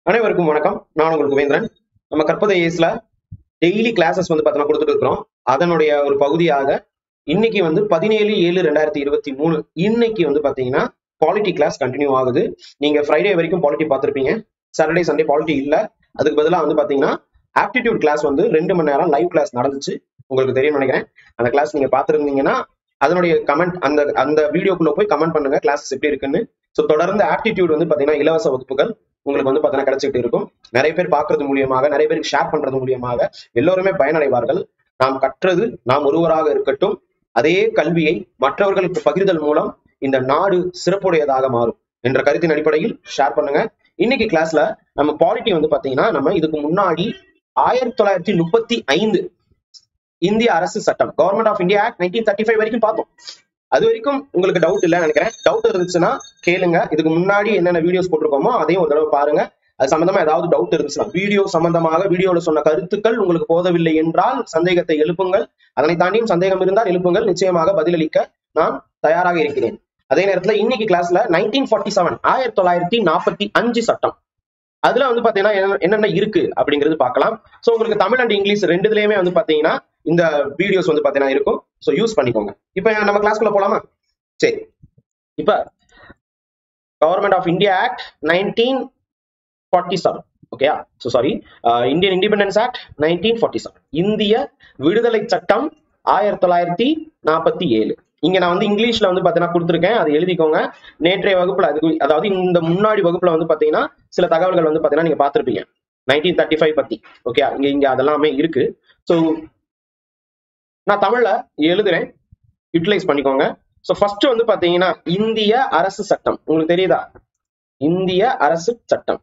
அனைவருக்கும் வணக்கம் நான் உங்கள் குவேந்திரன் நம்ம கற்பதை ஏஸ்ல டெய்லி கிளாஸஸ் வந்து பார்த்தோம்னா கொடுத்துட்டு இருக்கிறோம் அதனுடைய ஒரு பகுதியாக இன்னைக்கு வந்து பதினேழு ஏழு ரெண்டாயிரத்தி இருபத்தி மூணு இன்னைக்கு வந்து பாத்தீங்கன்னா பாலிட்டி கிளாஸ் கண்டினியூ ஆகுது நீங்க ஃப்ரைடே வரைக்கும் பாலிட்டி பார்த்திருப்பீங்க சாட்டர்டே சண்டே பாலிட்டி இல்ல அதுக்கு பதிலாக வந்து பாத்தீங்கன்னா ஆப்டிடியூட் கிளாஸ் வந்து ரெண்டு மணி நேரம் லைவ் கிளாஸ் நடந்துச்சு உங்களுக்கு தெரியும் நினைக்கிறேன் அந்த கிளாஸ் நீங்க பார்த்திருந்தீங்கன்னா அதனுடைய கமெண்ட் அந்த அந்த வீடியோக்குள்ள போய் கமெண்ட் பண்ணுங்க கிளாஸஸ் எப்படி இருக்குன்னு ஸோ தொடர்ந்து ஆப்டிடியூட் வந்து பாத்தீங்கன்னா இலவச வகுப்புகள் உங்களுக்கு வந்து பாத்தீங்கன்னா கிடைச்சிட்டு இருக்கும் நிறைய பேர் பார்க்கறது மூலியமாக நிறைய பேருக்கு ஷேர் பண்றது மூலியமாக எல்லோருமே பயனடைவார்கள் நாம் கற்றது நாம் ஒருவராக இருக்கட்டும் அதே கல்வியை மற்றவர்களுக்கு பகிர்தல் மூலம் இந்த நாடு சிறப்புடையதாக மாறும் என்ற கருத்தின் அடிப்படையில் ஷேர் பண்ணுங்க இன்னைக்கு கிளாஸ்ல நம்ம பாலிட்டி வந்து பாத்தீங்கன்னா நம்ம இதுக்கு முன்னாடி ஆயிரத்தி தொள்ளாயிரத்தி முப்பத்தி ஐந்து இந்திய அரசு சட்டம் government of India act nineteen thirty five வரைக்கும் பார்த்தோம் அது வரைக்கும் உங்களுக்கு டவுட் இல்லைன்னு நினைக்கிறேன் டவுட் இருந்துச்சுன்னா கேளுங்க இதுக்கு முன்னாடி என்னென்ன வீடியோஸ் போட்டிருக்கோமோ அதையும் ஒரு தடவை பாருங்க அது சம்பந்தமா ஏதாவது டவுட் இருந்துச்சுன்னா வீடியோ சம்பந்தமாக வீடியோல சொன்ன கருத்துக்கள் உங்களுக்கு போதவில்லை என்றால் சந்தேகத்தை எழுப்புங்கள் அதனை தாண்டியும் சந்தேகம் இருந்தால் எழுப்புங்கள் நிச்சயமாக பதிலளிக்க நான் தயாராக இருக்கிறேன் அதே நேரத்துல இன்னைக்கு கிளாஸ்ல நைன்டீன் ஃபார்ட்டி செவன் ஆயிரத்தி தொள்ளாயிரத்தி நாற்பத்தி அஞ்சு சட்டம் அதுல வந்து பாத்தீங்கன்னா என்ன- என்னென்ன இருக்கு அப்படிங்கிறது பார்க்கலாம் சோ உங்களுக்கு தமிழ் அண்ட் இங்கிலீஷ் ரெண்டுலயுமே வந்து பாத்தீங்கன்னா இந்த வீடியோஸ் வந்து பாத்தீங்கன்னா இருக்கும் சோ யூஸ் பண்ணிக்கோங்க இப்போ நம்ம கிளாஸ்க்குள்ள போலாமா சரி இப்ப government of India act nineteen forty seven ஓகேயா so sorry Indian independence act nineteen forty seven இந்திய விடுதலை சட்டம் ஆயிரத்தி தொள்ளாயிரத்தி நாற்பத்தி ஏழு இங்க நான் வந்து இங்கிலீஷ்ல வந்து பாத்தீங்கன்னா கொடுத்துருக்கேன் அதை எழுதிக்கோங்க நேற்றைய வகுப்புல அது அதாவது இந்த முன்னாடி வகுப்புல வந்து பாத்தீங்கன்னா சில தகவல்கள் வந்து பாத்தீங்கன்னா நீங்க பார்த்திருப்பீங்க நைன்டீன் தேர்ட்டி ஃபைவ் பத்தி ஓகே இங்க இங்க அதெல்லாமே இருக்கு ஸோ நான் தமிழ்ல எழுதுறேன் யூட்டிலைஸ் பண்ணிக்கோங்க ஸோ ஃபர்ஸ்ட் வந்து பாத்தீங்கன்னா இந்திய அரசு சட்டம் உங்களுக்கு தெரியுதா இந்திய அரசு சட்டம்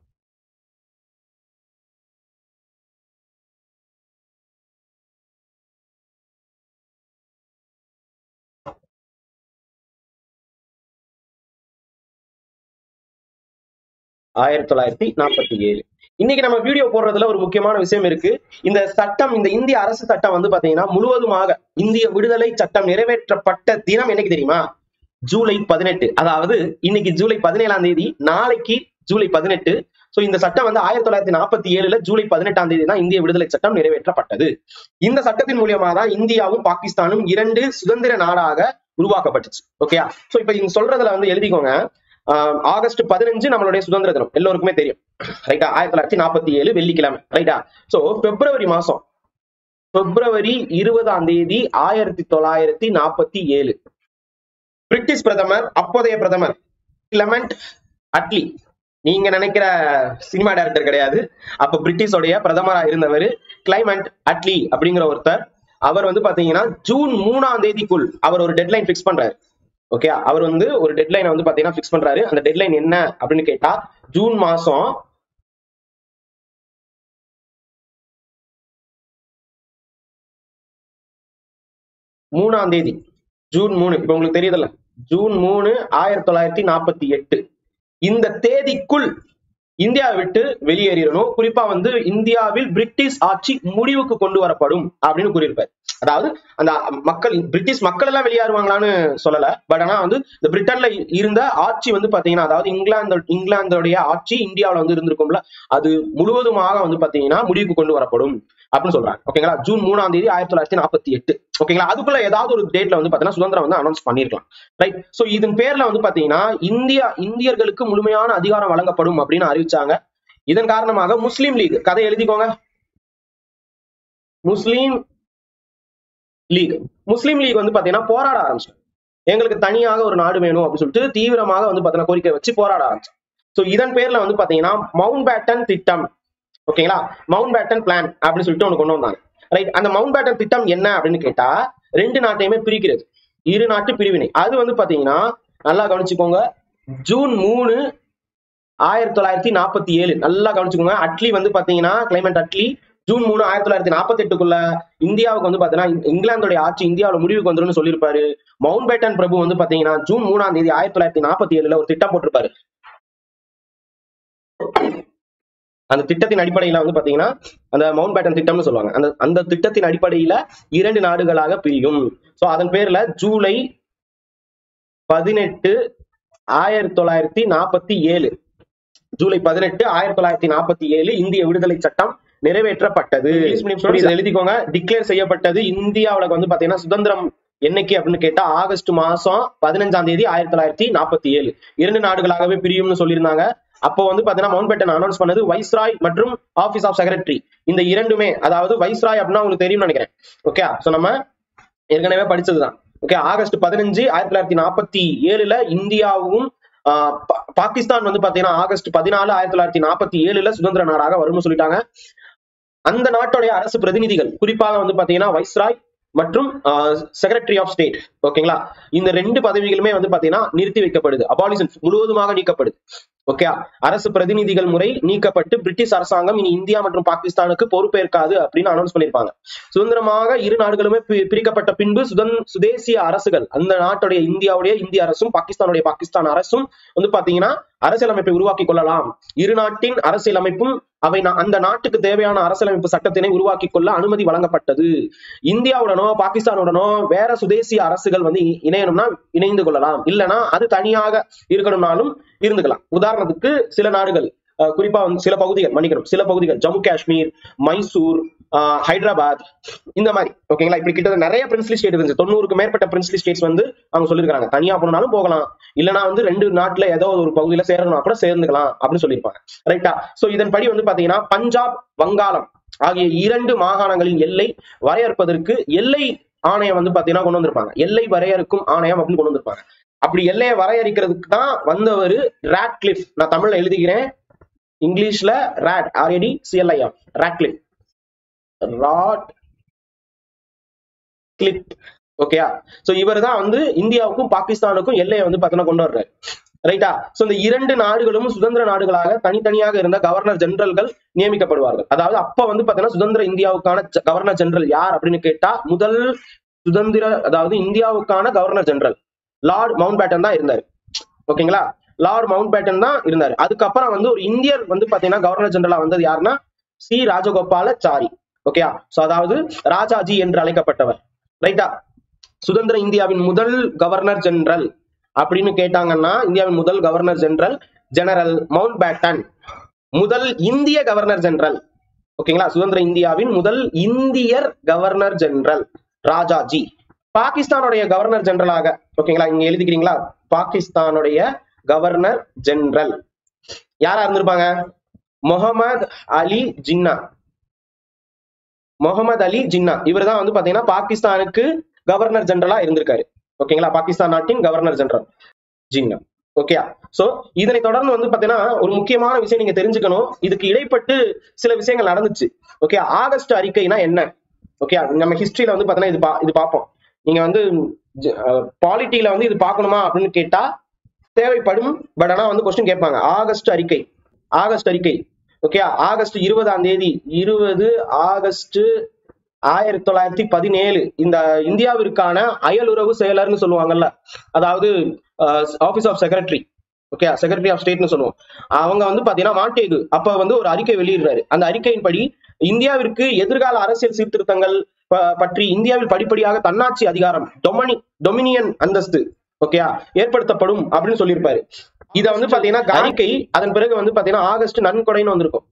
ஆயிரத்தி தொள்ளாயிரத்தி நாற்பத்தி ஏழு இன்னைக்கு நம்ம வீடியோ போடுறதுல ஒரு முக்கியமான விஷயம் இருக்கு இந்த சட்டம் இந்த இந்திய அரசு சட்டம் வந்து பாத்தீங்கன்னா முழுவதுமாக இந்திய விடுதலை சட்டம் நிறைவேற்றப்பட்ட தினம் என்னைக்கு தெரியுமா ஜூலை பதினெட்டு அதாவது இன்னைக்கு ஜூலை பதினேழாம் தேதி நாளைக்கு ஜூலை பதினெட்டு சோ இந்த சட்டம் வந்து ஆயிரத்தி தொள்ளாயிரத்தி நாற்பத்தி ஏழுல ஜூலை பதினெட்டாம் தேதி தான் இந்திய விடுதலை சட்டம் நிறைவேற்றப்பட்டது இந்த சட்டத்தின் மூலியமா தான் இந்தியாவும் பாகிஸ்தானும் இரண்டு சுதந்திர நாடாக உருவாக்கப்பட்டுச்சு ஓகேயா சோ இப்ப இங்க சொல்றதுல வந்து எழுதிக்கோங்க ஆஹ் ஆகஸ்ட் பதினஞ்சு நம்மளுடைய சுதந்திர தினம் எல்லோருக்குமே தெரியும் ரைட்டா ஆயிரத்தி தொள்ளாயிரத்தி நாற்பத்தி ஏழு வெள்ளிக்கிழமை ரைட்டா சோ பிப்ரவரி மாசம் பிப்ரவரி இருபதாம் தேதி ஆயிரத்தி தொள்ளாயிரத்தி நாற்பத்தி ஏழு பிரிட்டிஷ் பிரதமர் அப்போதைய பிரதமர் கிளமெண்ட் அட்லி நீங்க நினைக்கிற சினிமா டைரக்டர் கிடையாது அப்ப பிரிட்டிஷோடைய பிரதமரா இருந்தவர் கிளைமண்ட் அட்லி அப்படிங்கிற ஒருத்தர் அவர் வந்து பாத்தீங்கன்னா ஜூன் மூணாம் தேதிக்குள் அவர் ஒரு டெட்லைன் ஃபிக்ஸ் பண்றாரு ஓகே அவர் வந்து ஒரு டெட்லைனை வந்து பாத்தீங்கன்னா ஃபிக்ஸ் பண்றாரு அந்த டெட்லைன் என்ன அப்படின்னு கேட்டா ஜூன் மாசம் மூணாம் தேதி ஜூன் மூணு இப்ப உங்களுக்கு தெரியுதுல்ல ஜூன் மூணு ஆயிரத்தி தொள்ளாயிரத்தி நாற்பத்தி எட்டு இந்த தேதிக்குள் இந்தியாவை விட்டு வெளியேறிடணும் குறிப்பா வந்து இந்தியாவில் பிரிட்டிஷ் ஆட்சி முடிவுக்கு கொண்டு வரப்படும் அப்படின்னு கூறியிருப்பார் அதாவது அந்த மக்கள் பிரிட்டிஷ் மக்கள் எல்லாம் வெளியேறுவாங்களான்னு சொல்லல பட் ஆனா வந்து இந்த பிரிட்டன்ல இருந்த ஆட்சி வந்து பாத்தீங்கன்னா அதாவது இங்கிலாந்து இங்கிலாந்தோடைய ஆட்சி இந்தியாவுல வந்து இருந்திருக்கும்ல அது முழுவதுமாக வந்து பாத்தீங்கன்னா முடிவுக்கு கொண்டு வரப்படும் அப்படின்னு சொல்றாங்க ஓகேங்களா ஜூன் மூணாம் தேதி ஆயிரத்தி தொள்ளாயிரத்தி நாற்பத்தி எட்டு ஓகேங்களா அதுக்குள்ள ஏதாவது ஒரு டேட்ல வந்து பாத்தீங்கன்னா சுதந்திரம் வந்து அனௌன்ஸ் பண்ணிருக்கலாம் ரைட் சோ இதன் பேர்ல வந்து பாத்தீங்கன்னா இந்தியா இந்தியர்களுக்கு முழுமையான அதிகாரம் வழங்கப்படும் அப்படின்னு அறிவிச்சாங்க இதன் காரணமாக முஸ்லீம் லீக் கதை எழுதிக்கோங்க முஸ்லீம் லீக் முஸ்லீம் லீக் வந்து பாத்தீங்கன்னா போராட ஆரம்பிச்சு எங்களுக்கு தனியாக ஒரு நாடு வேணும் அப்படின்னு சொல்லிட்டு தீவிரமாக வந்து பாத்தீங்கன்னா கோரிக்கை வச்சு போராட ஆரம்பிச்சு சோ இதன் பேர்ல வந்து பாத்தீங்கன்னா மவுண்ட் பேட்டன் திட்டம் ஓகேங்களா மவுண்ட் பேட்டன் பிளான் அப்படின்னு சொல்லிட்டு ஒண்ணு கொண்டு வந்தாங்க ரைட் அந்த மவுண்ட் பேட்டன் திட்டம் என்ன அப்படின்னு கேட்டா ரெண்டு நாட்டையுமே பிரிக்கிறது இரு நாட்டு பிரிவினை அது வந்து பாத்தீங்கன்னா நல்லா கவனிச்சுக்கோங்க ஜூன் மூணு ஆயிரத்தி தொள்ளாயிரத்தி நாற்பத்தி ஏழு நல்லா கவனிச்சுக்கோங்க அட்லி வந்து பாத்தீங்கன்னா கிளைமேட் அட்லி ஜூன் மூணு ஆயிரத்தி தொள்ளாயிரத்தி நாற்பத்தி எட்டுக்குள்ள இந்தியாவுக்கு வந்து பாத்தீங்கன்னா இங்~ இங்கிலாந்தோட ஆட்சி இந்தியாவுல முடிவுக்கு வந்துரும்னு சொல்லியிருப்பாரு மவுண்ட் பேட்டன் பிரபு வந்து பாத்தீங்கன்னா ஜூன் மூணாம் தேதி ஆயிரத்தி தொள்ளாயிரத்தி நாற்பத்தி ஏழுல ஒரு திட்டம் போட்டிருப்பாரு அந்த திட்டத்தின் அடிப்படையில வந்து பாத்தீங்கன்னா அந்த மவுண்ட் பேட்டன் திட்டம்னு சொல்லுவாங்க அந்த அந்த திட்டத்தின் அடிப்படையில இரண்டு நாடுகளாக பிரியும் சோ அதன் பேர்ல ஜூலை பதினெட்டு ஆயிரத்தி தொள்ளாயிரத்தி நாற்பத்தி ஏழு ஜூலை பதினெட்டு ஆயிரத்தி தொள்ளாயிரத்தி நாற்பத்தி ஏழு இந்திய விடுதலை சட்டம் நிறைவேற்றப்பட்டது இதை எழுதிக்கோங்க டிக்ளேர் செய்யப்பட்டது இந்தியாவுல வந்து பாத்தீங்கன்னா சுதந்திரம் என்னைக்கு அப்படின்னு கேட்டா ஆகஸ்ட் மாசம் பதினஞ்சாம் தேதி ஆயிரத்தி தொள்ளாயிரத்தி நாற்பத்தி ஏழு இரண்டு நாடுகளாகவே பிரியும்னு சொல்லியிருந்தாங்க அப்போ வந்து பாத்தீங்கன்னா மவுண்ட் பேட்டன் அனௌன்ஸ் பண்ணது வைஸ்ராய் மற்றும் ஆபீஸ் ஆஃப் செக்ரட்டரி இந்த இரண்டுமே அதாவது வைஸ்ராய் அப்படின்னா உங்களுக்கு தெரியும்னு நினைக்கிறேன் ஓகே சோ நம்ம ஏற்கனவே படிச்சதுதான் ஓகே ஆகஸ்ட் பதினஞ்சு ஆயிரத்தி தொள்ளாயிரத்தி நாற்பத்தி ஏழுல இந்தியாவும் ஆஹ் பா- பாகிஸ்தான் வந்து பாத்தீங்கன்னா ஆகஸ்ட் பதினாலு ஆயிரத்தி தொள்ளாயிரத்தி நாற்பத்தி ஏழுல சுதந்திர நாடாக வரும்னு சொல்லிட்டாங்க அந்த நாட்டுடைய அரசு பிரதிநிதிகள் குறிப்பாக வந்து பாத்தீங்கன்னா வைஸ்ராய் மற்றும் செக்ரட்டரி ஆஃப் ஸ்டேட் ஓகேங்களா இந்த ரெண்டு பதவிகளுமே வந்து பாத்தீங்கன்னா நிறுத்தி வைக்கப்படுது அபாலிஷன் முழுவதுமாக நீக்கப்படுது ஓகே அரசு பிரதிநிதிகள் முறை நீக்கப்பட்டு பிரிட்டிஷ் அரசாங்கம் இனி இந்தியா மற்றும் பாகிஸ்தானுக்கு பொறுப்பேற்காது அப்படின்னு அனௌன்ஸ் பண்ணிருப்பாங்க சுதந்திரமாக இரு நாடுகளுமே பி- பிரிக்கப்பட்ட பின்பு சுதன் சுதேசிய அரசுகள் அந்த நாட்டுடைய இந்தியாவுடைய இந்திய அரசும் பாகிஸ்தானுடைய பாகிஸ்தான் அரசும் வந்து பாத்தீங்கன்னா அரசியலமைப்பை உருவாக்கி கொள்ளலாம் இரு நாட்டின் அரசியலமைப்பும் அவை நா- அந்த நாட்டுக்கு தேவையான அரசியலமைப்பு சட்டத்தினை உருவாக்கி கொள்ள அனுமதி வழங்கப்பட்டது இந்தியாவுடனோ பாகிஸ்தானுடனோ வேற சுதேசிய அரசுகள் வந்து இ- இணையணும்னா இணைந்து கொள்ளலாம் இல்லைன்னா அது தனியாக இருக்கணும்னாலும் இருந்துக்கலாம் உதாரணத்துக்கு சில நாடுகள் அஹ், குறிப்பா வந்து சில பகுதிகள் மன்னிக்கணும் சில பகுதிகள் ஜம்மு காஷ்மீர் மைசூர் ஆஹ், ஹைதராபாத் இந்த மாதிரி ஓகேங்களா இப்படி கிட்ட நிறைய பிரின்ஸ்லி ஸ்டேட் இருந்துச்சு தொண்ணூறுக்கு மேற்பட்ட பிரின்ஸ்லி ஸ்டேட்ஸ் வந்து அவங்க சொல்லியிருக்காங்க தனியா போனாலும் போகலாம் இல்லைன்னா வந்து ரெண்டு நாட்டுல ஏதோ ஒரு பகுதியில சேரணும்னா கூட சேர்ந்துக்கலாம் அப்படின்னு சொல்லியிருப்பாங்க ரைட்டா சோ இதன்படி வந்து பாத்தீங்கன்னா பஞ்சாப் வங்காளம் ஆகிய இரண்டு மாகாணங்களின் எல்லை வரையறுப்பதற்கு எல்லை ஆணையம் வந்து பாத்தீங்கன்னா கொண்டு வந்திருப்பாங்க எல்லை வரையறுக்கும் ஆணையம் அப்படின்னு கொண்டு வந்திருப்பாங்க அப்படி எல்லையை வரையறுக்கிறதுக்கு தான் வந்தவர் ராட்கிளிஃப் நான் தமிழ்ல எழுதிக்கிறேன் இங்கிலீஷ்ல Rad R A D C L I M Radcliffe Radcliffe ஓகேயா சோ இவர் தான் வந்து இந்தியாவுக்கும் பாகிஸ்தானுக்கும் எல்லையை வந்து பாத்தீங்கன்னா கொண்டு வர்றாரு ரைட்டா சோ இந்த இரண்டு நாடுகளும் சுதந்திர நாடுகளாக தனித்தனியாக இருந்த கவர்னர் ஜெனரல்கள் நியமிக்கப்படுவார்கள் அதாவது அப்ப வந்து பாத்தீங்கன்னா சுதந்திர இந்தியாவுக்கான ஜ- கவர்னர் ஜெனரல் யார் அப்படின்னு கேட்டா முதல் சுதந்திர அதாவது இந்தியாவுக்கான governor general Lord Mountbatten தான் இருந்தாரு ஓகேங்களா லார்ட் மவுண்ட் பேட்டன் தான் இருந்தாரு அதுக்கப்புறம் வந்து ஒரு இந்தியர் வந்து பாத்தீங்கன்னா கவர்னர் ஜெனரலா வந்தது யாருன்னா சி ராஜகோபாலாச்சாரி ஓகேயா சோ அதாவது ராஜாஜி என்று அழைக்கப்பட்டவர் ரைட்டா சுதந்திர இந்தியாவின் முதல் கவர்னர் ஜெனரல் அப்படின்னு கேட்டாங்கன்னா இந்தியாவின் முதல் governor general general Mountbatten முதல் இந்திய கவர்னர் ஜெனரல் ஓகேங்களா சுதந்திர இந்தியாவின் முதல் இந்தியர் கவர்னர் ஜெனரல் ராஜாஜி பாகிஸ்தானுடைய கவர்னர் ஜெனரலாக ஓகேங்களா இங்க எழுதிக்கிறீங்களா பாகிஸ்தானுடைய கவர்னர் ஜெனரல் யாரா இருந்திருப்பாங்க முகமது அலி ஜின்னா முகமது அலி ஜின்னா இவர் தான் வந்து பாத்தீங்கன்னா பாகிஸ்தானுக்கு கவர்னர் ஜெனரலா இருந்திருக்காரு ஓகேங்களா பாகிஸ்தான் நாட்டின் கவர்னர் ஜெனரல் ஜின்னா ஓகேயா சோ இதனை தொடர்ந்து வந்து பாத்தீங்கன்னா ஒரு முக்கியமான விஷயம் நீங்க தெரிஞ்சுக்கணும் இதுக்கு இடைப்பட்டு சில விஷயங்கள் நடந்துச்சு ஓகே ஆகஸ்ட் அறிக்கைனா என்ன ஓகே நம்ம ஹிஸ்டரியில வந்து பாத்தீங்கன்னா இது பா இது பார்ப்போம் நீங்க வந்து பாலிட்டியில வந்து இது பார்க்கணுமா அப்படின்னு கேட்டா தேவைப்படும் பட் ஆனா வந்து கொஸ்டின் கேட்பாங்க ஆகஸ்ட் அறிக்கை ஆகஸ்ட் அறிக்கை ஓகே ஆகஸ்ட் இருபதாம் தேதி இருபது ஆகஸ்ட் ஆயிரத்தி தொள்ளாயிரத்தி பதினேழு இந்த இந்தியாவிற்கான அயலுறவு செயலர்னு சொல்லுவாங்கல்ல அதாவது office of secretary okay secretary of ஸ்டேட்னு சொல்லுவோம் அவங்க வந்து பாத்தீங்கன்னா மாண்டேகு அப்ப வந்து ஒரு அறிக்கை வெளியிடுறாரு அந்த அறிக்கையின்படி இந்தியாவிற்கு எதிர்கால அரசியல் சீர்திருத்தங்கள் ப- பற்றி இந்தியாவில் படிப்படியாக தன்னாட்சி அதிகாரம் டொமனி டொமினியன் அந்தஸ்து ஓகேயா ஏற்படுத்தப்படும் அப்படின்னு சொல்லியிருப்பாரு இத வந்து பாத்தீங்கன்னா அறிக்கை அதன் பிறகு வந்து பாத்தீங்கன்னா ஆகஸ்ட் நன்கொடைன்னு வந்திருக்கும்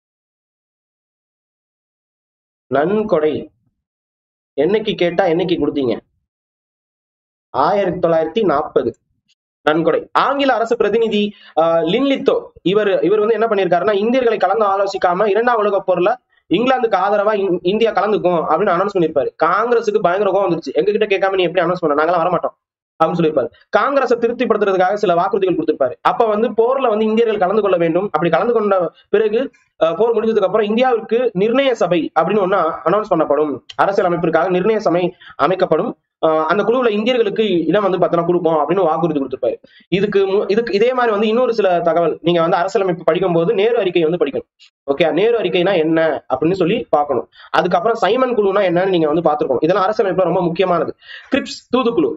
நன்கொடை என்னைக்கு கேட்டா என்னைக்கு கொடுத்தீங்க ஆயிரத்தி தொள்ளாயிரத்தி நாற்பது நன்கொடை ஆங்கில அரசு பிரதிநிதி ஆஹ், லின்லித்தோ இவர் இவர் வந்து என்ன பண்ணியிருக்காருன்னா இந்தியர்களை கலந்து ஆலோசிக்காம இரண்டாம் உலகப் போர்ல இங்கிலாந்துக்கு ஆதரவா இந்- இந்தியா கலந்துக்கும் அப்படின்னு அனௌன்ஸ் பண்ணிருப்பாரு காங்கிரஸுக்கு பயங்கர கோவம் வந்துருச்சு எங்க கிட்ட கேட்காம நீ எப்படி அனௌன்ஸ் பண்ண நாங்களாம் வரமாட்டோம் அப்படின்னு சொல்லியிருப்பாரு காங்கிரஸை திருப்திப்படுத்துறதுக்காக சில வாக்குறுதிகள் கொடுத்திருப்பாரு அப்ப வந்து போர்ல வந்து இந்தியர்கள் கலந்து கொள்ள வேண்டும் அப்படி கலந்து கொண்ட பிறகு அஹ், போர் முடிஞ்சதுக்கு அப்புறம் இந்தியாவிற்கு நிர்ணய சபை அப்படின்னு ஒண்ணு அனௌன்ஸ் பண்ணப்படும் அரசியல் அமைப்பிற்காக நிர்ணய சபை அமைக்கப்படும் அஹ், அந்த குழுவுல இந்தியர்களுக்கு இடம் வந்து பத்திரம் கொடுப்போம் அப்படின்னு வாக்குறுதி கொடுத்திருப்பாரு இதுக்கு மு- இதுக்கு இதே மாதிரி வந்து இன்னொரு சில தகவல் நீங்க வந்து அரசியலமைப்பு படிக்கும் போது நேரு அறிக்கை வந்து படிக்கணும் ஓகே நேரு அறிக்கைனா என்ன அப்படின்னு சொல்லி பார்க்கணும் அதுக்கப்புறம் சைமன் குழுனா என்னன்னு நீங்க வந்து பார்த்திருக்கணும் இதெல்லாம் அரசியலமைப்புல ரொம்ப முக்கியமானது கிரிப்ஸ் தூதுக்குழு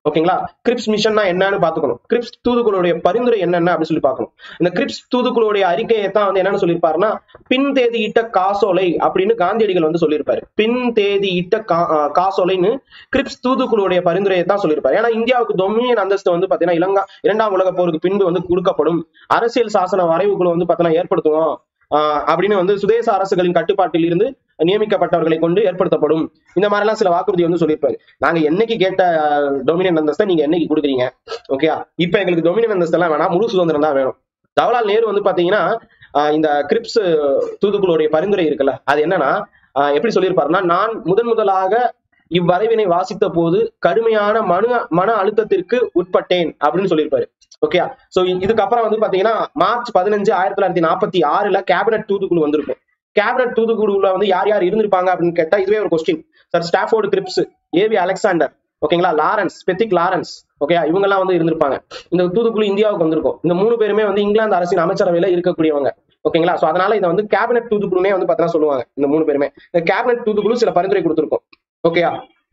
ஓகேங்களா கிரிப்ஸ் மிஷன்னா என்னன்னு பாத்துக்கணும் கிரிப்ஸ் தூதுக்குழுடைய பரிந்துரை என்னென்ன அப்படின்னு சொல்லி பார்க்கணும் இந்த கிரிப்ஸ் தூதுக்குழுடைய அறிக்கையை தான் வந்து என்னன்னு சொல்லியிருப்பாருன்னா பின் தேதியிட்ட காசோலை அப்படின்னு காந்தியடிகள் வந்து சொல்லியிருப்பாரு பின் தேதியிட்ட கா ஆஹ் காசோலைன்னு கிரிப்ஸ் தூதுக்குழுடைய பரிந்துரையை தான் சொல்லியிருப்பாரு ஏன்னா இந்தியாவுக்கு டொமினியன் அந்தஸ்து வந்து பாத்தீங்கன்னா இலங்கா இரண்டாம் உலக போருக்கு பின்பு வந்து கொடுக்கப்படும் அரசியல் சாசன வரைவுக்குழு வந்து பாத்தீங்கன்னா ஏற்படுத்துவோம் ஆஹ் அப்படின்னு வந்து சுதேச அரசுகளின் கட்டுப்பாட்டில் இருந்து நியமிக்கப்பட்டவர்களை கொண்டு ஏற்படுத்தப்படும் இந்த மாதிரி எல்லாம் சில வாக்குறுதி வந்து சொல்லியிருப்பாரு நாங்க என்னைக்கு கேட்ட டொமினியன் அந்தஸ்தை நீங்க என்னைக்கு கொடுக்குறீங்க ஓகே இப்ப எங்களுக்கு டொமினியன் அந்தஸ்து எல்லாம் வேணாம் முழு சுதந்திரம் தான் வேணும் ஜவஹர்லால் நேரு வந்து பாத்தீங்கன்னா ஆஹ் இந்த கிரிப்ஸ் தூதுக்குழுடைய பரிந்துரை இருக்குல்ல அது என்னன்னா ஆஹ் எப்படி சொல்லியிருப்பாருன்னா நான் முதன் முதலாக இவ்வரைவினை வாசித்த போது கடுமையான மன மன அழுத்தத்திற்கு உட்பட்டேன் அப்படின்னு சொல்லியிருப்பாரு ஓகே சோ இதுக்கப்புறம் வந்து பாத்தீங்கன்னா மார்ச் பதினஞ்சு ஆயிரத்தி தொள்ளாயிரத்தி நாற்பத்தி ஆறுல கேபினட் தூதுக்குழு வந்திருக்கும் கேபினட் தூதுக்குழுல வந்து யார் யார் இருந்திருப்பாங்க அப்படின்னு கேட்டா இதுவே ஒரு question sir Stafford Cripps A V Alexander ஓகேங்களா லாரன்ஸ் பெத்திக் லாரன்ஸ் ஓகே இவங்க எல்லாம் வந்து இருந்திருப்பாங்க இந்த தூதுக்குழு இந்தியாவுக்கு வந்திருக்கும் இந்த மூணு பேருமே வந்து இங்கிலாந்து அரசின் அமைச்சரவையில இருக்கக்கூடியவங்க ஓகேங்களா சோ அதனால இதை வந்து கேபினட் தூதுக்குழுனே வந்து பார்த்தா சொல்லுவாங்க இந்த மூணு பேருமே இந்த கேபினட் தூதுக்குழு சில பரிந்துரை கொடுத்திருக்கும் ஓகேயா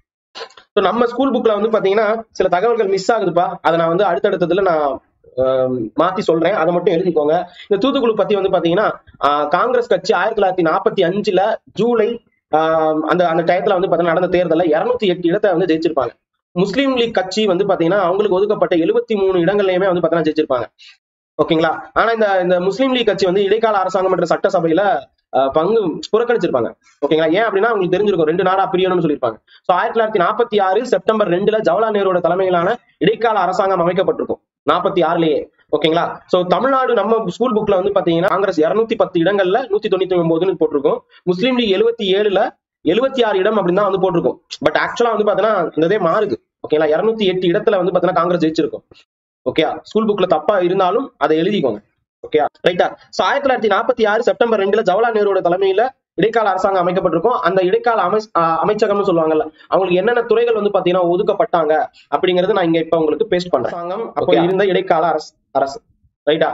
ஸோ நம்ம ஸ்கூல் புக்ல வந்து பாத்தீங்கன்னா சில தகவல்கள் மிஸ் ஆகுதுப்பா அதை நான் வந்து அடுத்தடுத்ததுல நான் ஆம், மாத்தி சொல்றேன் அதை மட்டும் எழுதிக்கோங்க இந்த தூத்துக்குழு பத்தி வந்து பாத்தீங்கன்னா ஆஹ், காங்கிரஸ் கட்சி ஆயிரத்தி தொள்ளாயிரத்தி நாற்பத்தி அஞ்சுல ஜூலை ஆஹ், அந்த அந்த டயத்துல வந்து பாத்தீங்கன்னா நடந்த தேர்தலில் இருநூத்தி எட்டு இடத்தை வந்து ஜெயிச்சிருப்பாங்க முஸ்லீம் லீக் கட்சி வந்து பாத்தீங்கன்னா அவங்களுக்கு ஒதுக்கப்பட்ட எழுபத்தி மூணு இடங்கள்லயுமே வந்து பாத்தீங்கன்னா ஜெயிச்சிருப்பாங்க ஓகேங்களா ஆனா இந்த இந்த முஸ்லீம் லீக் கட்சி வந்து இடைக்கால அரசாங்கம் மற்றும் சட்டசபையில ஆஹ், பங்கு புறக்கணிச்சிருப்பாங்க ஓகேங்களா ஏன் அப்படின்னா அவங்களுக்கு தெரிஞ்சிருக்கும் ரெண்டு நாடா பிரியணும்னு சொல்லியிருப்பாங்க சோ ஆயிரத்தி தொள்ளாயிரத்தி நாற்பத்தி ஆறு செப்டம்பர் ரெண்டுல ஜவஹர்லால் நேருவோட தலைமையிலான இடைக்கால அரசாங்கம் அமைக்கப்பட்டிருக்கும் நாற்பத்தி ஆறுலயே ஓகேங்களா சோ தமிழ்நாடு நம்ம ஸ்கூல் புக்ல வந்து பாத்தீங்கன்னா காங்கிரஸ் இருநூத்தி பத்து இடங்கள்ல நூத்தி தொண்ணூத்தி ஒன்பதுன்னு போட்டிருக்கும் முஸ்லீம் லீக் எழுபத்தி ஏழுல எழுபத்தி ஆறு இடம் அப்படின்னு தான் வந்து போட்டிருக்கும் பட் ஆக்சுவலா வந்து பாத்தீங்கன்னா இந்த இதே மாறுது ஓகேங்களா இருநூத்தி எட்டு இடத்துல வந்து பாத்தீங்கன்னா காங்கிரஸ் ஜெயிச்சிருக்கும் ஓகே ஸ்கூல் புக்ல தப்பா இருந்தாலும் அதை எழுதிக்கோங்க ஓகே ரைட்டா சோ ஆயிரத்தி தொள்ளாயிரத்தி நாற்பத்தி ஆறு செப்டம்பர் ரெண்டுல ஜவஹர்லால் நேருவோட தலைமையில இடைக்கால அரசாங்கம் அமைக்கப்பட்டிருக்கும் அந்த இடைக்கால அமை ஆஹ் அமைச்சகம்னு சொல்லுவாங்கல்ல அவங்களுக்கு என்னென்ன துறைகள் வந்து பாத்தீங்கன்னா ஒதுக்கப்பட்டாங்க அப்படிங்கறது நான் இங்க இப்ப உங்களுக்கு பேஸ்ட் பண்றேன் அரசாங்கம் அப்போ இருந்த இடைக்கால அரசு அரசு ரைட்டா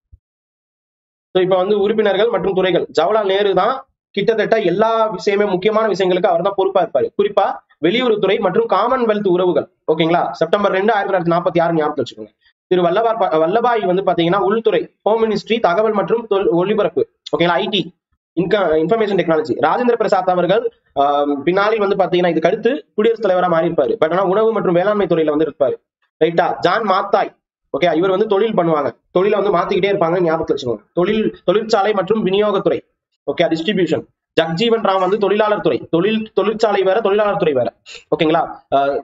சோ இப்ப வந்து உறுப்பினர்கள் மற்றும் துறைகள் ஜவஹர்லால் நேரு தான் கிட்டத்தட்ட எல்லா விஷயமே முக்கியமான விஷயங்களுக்கு அவர் தான் பொறுப்பா இருப்பாரு குறிப்பா வெளியுறவுத்துறை மற்றும் காமன்வெல்த் உறவுகள் ஓகேங்களா செப்டம்பர் ரெண்டு ஆயிரத்தி தொள்ளாயிரத்தி நாற்பத்தி ஆறு ஞாபகம் வச்சுக்கோங்க திரு வல்லபாய் ப- வல்லபாய் வந்து பாத்தீங்கன்னா உள்துறை ஹோம் மினிஸ்ட்ரி தகவல் மற்றும் தொல்- ஒலிபரப்பு ஓகேங்களா IT information technology Rajendra Prasad அவர்கள் ஆஹ், பின்னாளில் வந்து பாத்தீங்கன்னா இதுக்கு அடுத்து குடியரசுத் தலைவரா மாறி இருப்பாரு பட் ஆனா உணவு மற்றும் வேளாண்மை துறையில வந்து இருப்பாரு ரைட்டா ஜான் மாத்தாய் ஓகே இவர் வந்து தொழில் பண்ணுவாங்க தொழிலை வந்து மாத்திக்கிட்டே இருப்பாங்க ஞாபகத்துல வச்சுக்கோங்க தொழில் தொழிற்சாலை மற்றும் விநியோகத்துறை ஓகே டிஸ்ட்ரிபியூஷன் ஜக்ஜீவன் ராம் வந்து தொழிலாளர் துறை தொழில் தொழிற்சாலை வேற தொழிலாளர் துறை வேற ஓகேங்களா ஆஹ்,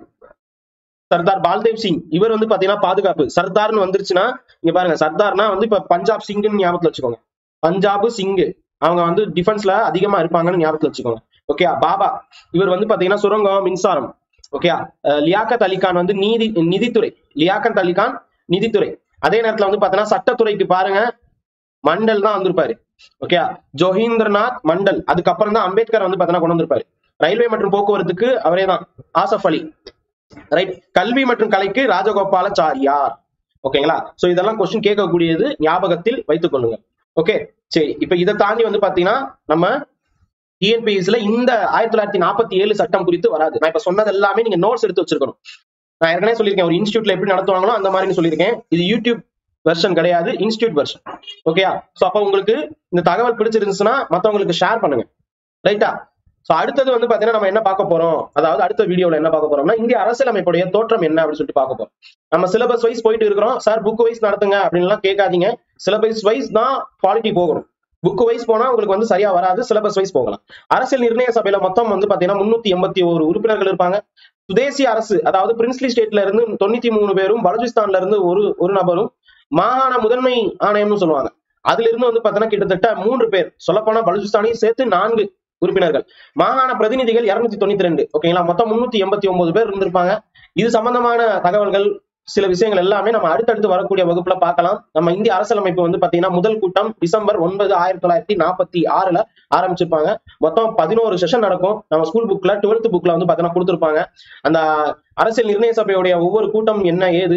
சர்தார் பால்தேவ் சிங் இவர் வந்து பாத்தீங்கன்னா பாதுகாப்பு சர்தார்னு வந்துருச்சுன்னா இங்க பாருங்க சர்தார்னா வந்து இப்ப பஞ்சாப் சிங்னு ஞாபகத்துல வச்சுக்கோங்க பஞ்சாப் சிங்கு அவங்க வந்து டிஃபென்ஸ்ல அதிகமா இருப்பாங்கன்னு ஞாபகத்துல வச்சுக்கோங்க ஓகே பாபா இவர் வந்து பாத்தீங்கன்னா சுரங்கம் மின்சாரம் ஓகே லியாக்கத் அலிகான் வந்து நீதி நிதித்துறை லியாக்கத் அலிகான் நிதித்துறை அதே நேரத்துல வந்து பாத்தீங்கன்னா சட்டத்துறைக்கு பாருங்க மண்டல் தான் வந்திருப்பாரு ஓகே ஜோஹீந்திரநாத் மண்டல் அதுக்கப்புறம் தான் அம்பேத்கர் வந்து பாத்தீங்கன்னா கொண்டு வந்திருப்பாரு ரயில்வே மற்றும் போக்குவரத்துக்கு அவரே தான் ஆசஃப் அலி ரைட் கல்வி மற்றும் கலைக்கு ராஜகோபாலாச்சாரியார் ஓகேங்களா சோ இதெல்லாம் கொஸ்டின் கேட்கக்கூடியது ஞாபகத்தில் வைத்துக் கொள்ளுங்க ஓகே சரி இப்ப இதை தாண்டி வந்து பாத்தீங்கன்னா நம்ம டிஎன்பிஎஸ்ல இந்த ஆயிரத்தி தொள்ளாயிரத்தி நாற்பத்தி ஏழு சட்டம் குறித்து வராது நான் இப்ப சொன்னது எல்லாமே நீங்க நோட்ஸ் எடுத்து வச்சிருக்கணும் நான் ஏற்கனவே சொல்லியிருக்கேன் ஒரு இன்ஸ்டியூட்ல எப்படி நடத்துவாங்களோ அந்த மாதிரி சொல்லியிருக்கேன் இது யூடியூப் வெர்ஷன் கிடையாது இன்ஸ்டியூட் வெர்ஷன் ஓகேயா சோ அப்ப உங்களுக்கு இந்த தகவல் பிடிச்சிருந்துச்சுன்னா மத்தவங்களுக்கு ஷேர் பண்ணுங்க ரைட்டா சோ அடுத்தது வந்து பாத்தீங்கன்னா நம்ம என்ன பார்க்க போறோம் அதாவது அடுத்த வீடியோல என்ன பார்க்க போறோம்னா இந்திய அரசியலமைப்புடைய தோற்றம் என்ன அப்படின்னு சொல்லிட்டு பார்க்க போறோம் நம்ம சிலபஸ் வைஸ் போயிட்டு இருக்கிறோம் சார் புக் வைஸ் நடத்துங்க அப்படின்லாம் கேட்காதீங்க சிலபஸ் வைஸ் தான் குவாலிட்டி போகணும் புக் வைஸ் போனா உங்களுக்கு வந்து சரியா வராது சிலபஸ் வைஸ் போகலாம் அரசியல் நிர்ணய சபையில மொத்தம் வந்து பாத்தீங்கன்னா முன்னூத்தி எண்பத்தி ஒரு உறுப்பினர்கள் இருப்பாங்க சுதேசி அரசு அதாவது பிரின்ஸ்லி ஸ்டேட்ல இருந்து தொண்ணூத்தி மூணு பேரும் பலுச்சிஸ்தான்ல இருந்து ஒரு ஒரு நபரும் மாகாண முதன்மை ஆணையம்னு சொல்லுவாங்க அதுல இருந்து வந்து பாத்தீங்கன்னா கிட்டத்தட்ட மூன்று பேர் சொல்லப்போனா பலுச்சிஸ்தானையும் சேர்த்து நான்கு உறுப்பினர்கள் மாகாண பிரதிநிதிகள் இருநூத்தி தொண்ணூத்தி ரெண்டு ஓகேங்களா மொத்தம் முன்னூத்தி எண்பத்தி ஒன்பது பேர் இருந்திருப்பாங்க இது சம்பந்தமான தகவல்கள் சில விஷயங்கள் எல்லாமே நம்ம அடுத்தடுத்து வரக்கூடிய வகுப்புல பார்க்கலாம் நம்ம இந்திய அரசியலமைப்பு வந்து பாத்தீங்கன்னா முதல் கூட்டம் டிசம்பர் ஒன்பது ஆயிரத்தி தொள்ளாயிரத்தி நாற்பத்தி ஆறுல ஆரம்பிச்சிருப்பாங்க மொத்தம் பதினோரு செஷன் நடக்கும் நம்ம ஸ்கூல் புக்ல டுவெல்த் புக்ல வந்து பாத்தீங்கன்னா கொடுத்திருப்பாங்க அந்த அரசியல் நிர்ணய சபையுடைய ஒவ்வொரு கூட்டம் என்ன ஏது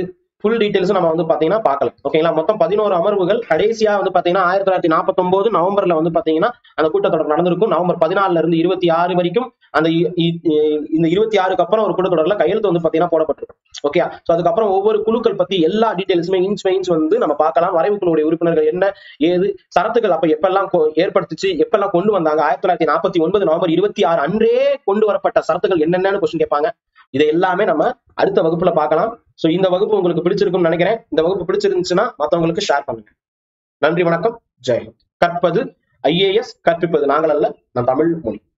ஃபுல் டீடைல்ஸ் நம்ம வந்து பாத்தீங்கன்னா பார்க்கலாம் ஓகேங்களா மொத்தம் பதினோரு அமர்வுகள் கடைசியா வந்து பாத்தீங்கன்னா ஆயிரத்தி தொள்ளாயிரத்தி நாற்பத்தொன்பது நவம்பர்ல வந்து பாத்தீங்கன்னா அந்த கூட்டத்தொடர் நடந்திருக்கும் நவம்பர் பதினாலுல இருந்து இருபத்தி ஆறு வரைக்கும் அந்த இ- இ- இந்த இருபத்தி ஆறுக்கு அப்புறம் ஒரு கூட்டத்தொடர்ல கையெழுத்து வந்து பாத்தீங்கன்னா போடப்பட்டிருக்கும் ஓகே சோ அதுக்கப்புறம் ஒவ்வொரு குழுக்கள் பத்தி எல்லா டீடைல்ஸுமே இன்ச் பை இன்ச் வந்து நம்ம பார்க்கலாம் வரைவு குழுவுடைய உறுப்பினர்கள் என்ன ஏது சரத்துகள் அப்ப எப்பெல்லாம் கொ- ஏற்படுத்துச்சு எப்பெல்லாம் கொண்டு வந்தாங்க ஆயிரத்தி தொள்ளாயிரத்தி நாற்பத்தி ஒன்பது நவம்பர் இருபத்தி ஆறு அன்றே கொண்டு வரப்பட்ட சரத்துகள் என்னென்னு கொஸ்டின் கேட்பாங்க இதை எல்லாமே நம்ம அடுத்த வகுப்புல பார்க்கலாம் சோ இந்த வகுப்பு உங்களுக்கு பிடிச்சிருக்கும்னு நினைக்கிறேன் இந்த வகுப்பு பிடிச்சிருந்துச்சுன்னா மத்தவங்களுக்கு ஷேர் பண்ணுங்க நன்றி வணக்கம் ஜெயஹிந்த் கற்பது ஐஏஎஸ் கற்பிப்பது நாங்கள் அல்ல நம் தமிழ் மொழி